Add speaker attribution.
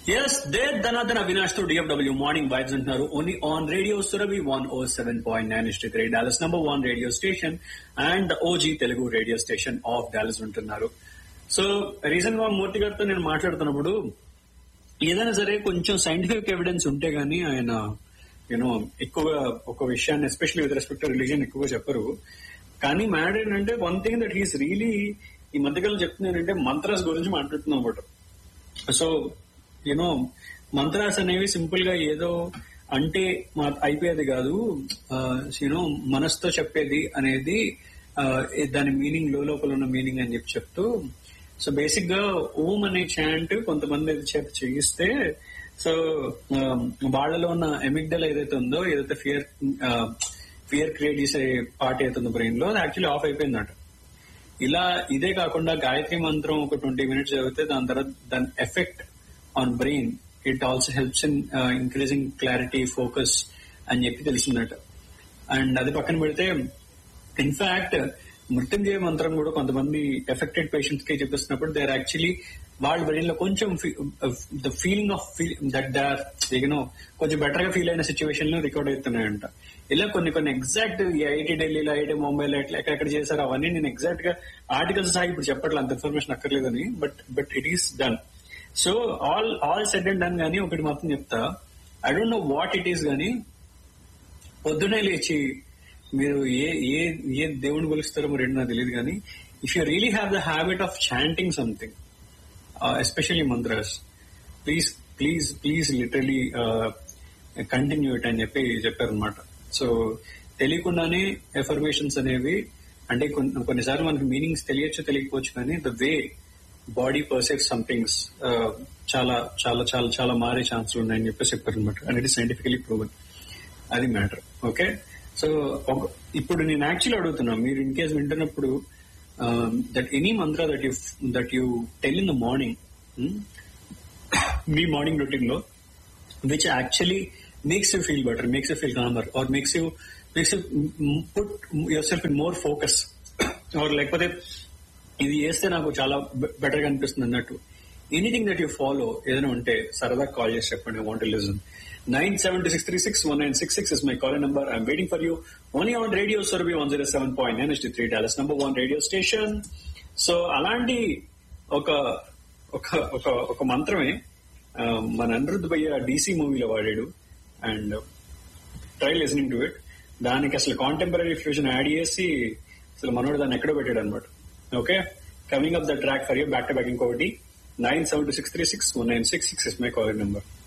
Speaker 1: yes they ధనాధన అవినాష్ తో DFW morning vibes అంటున్నారు only on radio Surabhi one O seven point nine ఇస్టీ three Dallas number one radio station and OG Telugu radio station of Dallas ఉంటున్నారు so recent గా మూర్తి గారితో నేను మాట్లాడుతున్నప్పుడు ఏదైనా సరే కొంచెం సైంటిఫిక్ ఎవిడెన్స్ ఉంటే గానీ ఆయన యూనో ఎక్కువగా ఒక విషయాన్ని ఎస్పెషల్లీ విత్ రెస్పెక్ట్ రిలీజన్ ఎక్కువగా చెప్పరు కానీ మ్యాడ్ ఏంటంటే one thing that he's really ఈ మధ్యకాలం చెప్తున్నానంటే మంత్రాస్ గురించి మాట్లాడుతున్నాం అనమాట సో యూనో మంత్రాస్ అనేవి సింపుల్ గా ఏదో అంటే మా అయిపోయేది కాదు యూనో మనసుతో చెప్పేది అనేది ఆ, దాని మీనింగ్ లో లోపల ఉన్న మీనింగ్ అని చెప్పి చెప్తూ సో బేసిక్ గా ఓం అనే చాంట్ కొంతమంది చేత చేయిస్తే సో ఆ, వాళ్ళలో ఉన్న ఎమిగ్డల్ ఏదైతే ఉందో ఏదైతే ఫియర్ ఫియర్ క్రియేట్ చేసే పార్ట్ అవుతుందో బ్రెయిన్ లో అది యాక్చువల్లీ ఆఫ్ అయిపోయిందట ఇలా ఇదే కాకుండా గాయత్రి మంత్రం ఒక ట్వంటీ మినిట్స్ చదివితే దాని తర్వాత దాని effect on brain it also helps in increasing clarity focus అని చెప్పి తెలిసిందట అండ్ అది పక్కన పెడితే ఇన్ఫాక్ట్ మృత్యుంజయ మంత్రం కూడా కొంతమంది ఎఫెక్టెడ్ పేషెంట్స్ కి చూపిస్తున్నప్పుడు దే ఆర్ యాక్చువల్లీ వాళ్ళ బ్రెయిన్ లో కొంచెం the feeling of feel that they are you know కొంచెం బెటర్ గా ఫీల్ అయిన సిచ్యువేషన్ లో రికార్డ్ అవుతున్నాయంట ఇలా కొన్ని కొన్ని ఎగ్జాక్ట్ ఐఐటి ఢిల్లీలో ఐఐటి ముంబైలో ఎట్లా ఎక్కడెక్కడ చేశారు అవన్నీ నేను ఎగ్జాక్ట్ గా ఆర్టికల్స్ సాగి ఇప్పుడు చెప్పట్లేదు అంత ఇన్ఫర్మేషన్ అక్కర్లేదని but but it is done so all all said and done గానీ ఒకటి మాత్రం చెప్తా I don't know what it is గానీ పొద్దునే లేచి మీరు ఏ ఏ ఏ దేవుని కొలుస్తారో మరి ఏంటో నాకు తెలియదు కానీ if you really have the habit of chanting something especially mantras please please please literally continue it అని చెప్పి చెప్పారనమాట సో తెలియకుండానే ఎఫర్మేషన్స్ అనేవి అంటే కొన్ని- కొన్నిసార్లు మనకి మీనింగ్స్ తెలియచ్చు తెలియకపోవచ్చు కానీ the way body percept somethings చాలా చాలా చాలా చాలా మారే ఛాన్సులు ఉన్నాయని చెప్పేసి చెప్పారు అనమాట అండ్ ఇట్ సైంటిఫికలీ ప్రూవెన్ అది మ్యాటర్ ఓకే సో ఒక- ఇప్పుడు నేను యాక్చువల్లీ అడుగుతున్నా మీరు ఇన్ కేస్ వింటున్నప్పుడు that any mantra that you that you tell in the morning మీ మార్నింగ్ రొటీన్ లో which actually makes you feel better makes you feel calmer or makes you makes you put yourself in more focus or లేకపోతే ఇది చేస్తే నాకు చాలా better గా అనిపిస్తుంది అన్నట్టు ఎనీథింగ్ దట్ యూ ఫాలో ఏదైనా ఉంటే సరదా కాల్ చేసి చెప్పండి want listen nine seven two six three six one nine six six is my call number I'm waiting for you only on radio Surabhi one zero seven point nine ఎస్టీ three Dallas number one radio station so అలాంటి ఒక ఒక ఒక ఒక మంత్రమే ఆ, మన అనిరుద్ధ్ భయ్య డీసీ మూవీలో వాడాడు and try listening to it దానికి అసలు కాంటెంపరీ ఫ్యూజన్ యాడ్ చేసి అసలు మనోడు దాన్ని ఎక్కడో పెట్టాడు అనమాట okay coming up the track for you back to back ఇంకొకటి nine seven two six three six one nine six six is my call number